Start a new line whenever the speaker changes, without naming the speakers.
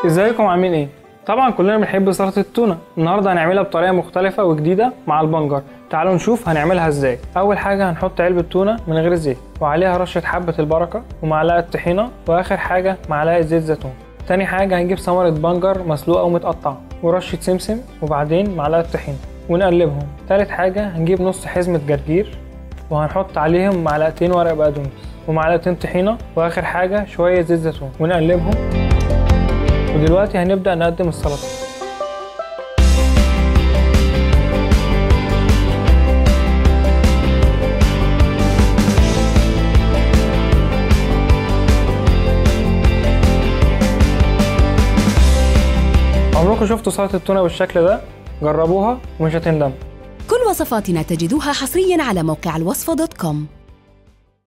ازيكم عاملين ايه طبعا كلنا بنحب سلطه التونه النهارده هنعملها بطريقه مختلفه وجديده مع البنجر تعالوا نشوف هنعملها ازاي اول حاجه هنحط علبه تونه من غير زيت وعليها رشه حبه البركه ومعلقه طحينه واخر حاجه معلقه زيت زيتون تاني حاجه هنجيب ثمره بنجر مسلوقه ومتقطعه ورشه سمسم وبعدين معلقه طحينه ونقلبهم تالت حاجه هنجيب نص حزمه جرجير وهنحط عليهم معلقتين ورق بقدونس ومعلقتين طحينه واخر حاجه شويه زيت زيتون ونقلبهم ودلوقتي هنبدأ نقدم السلطة عمركم شفتوا سلطة التونة بالشكل ده؟ جربوها ومش هتندموا
كل وصفاتنا تجدوها حصريا على موقع الوصفة دوت كوم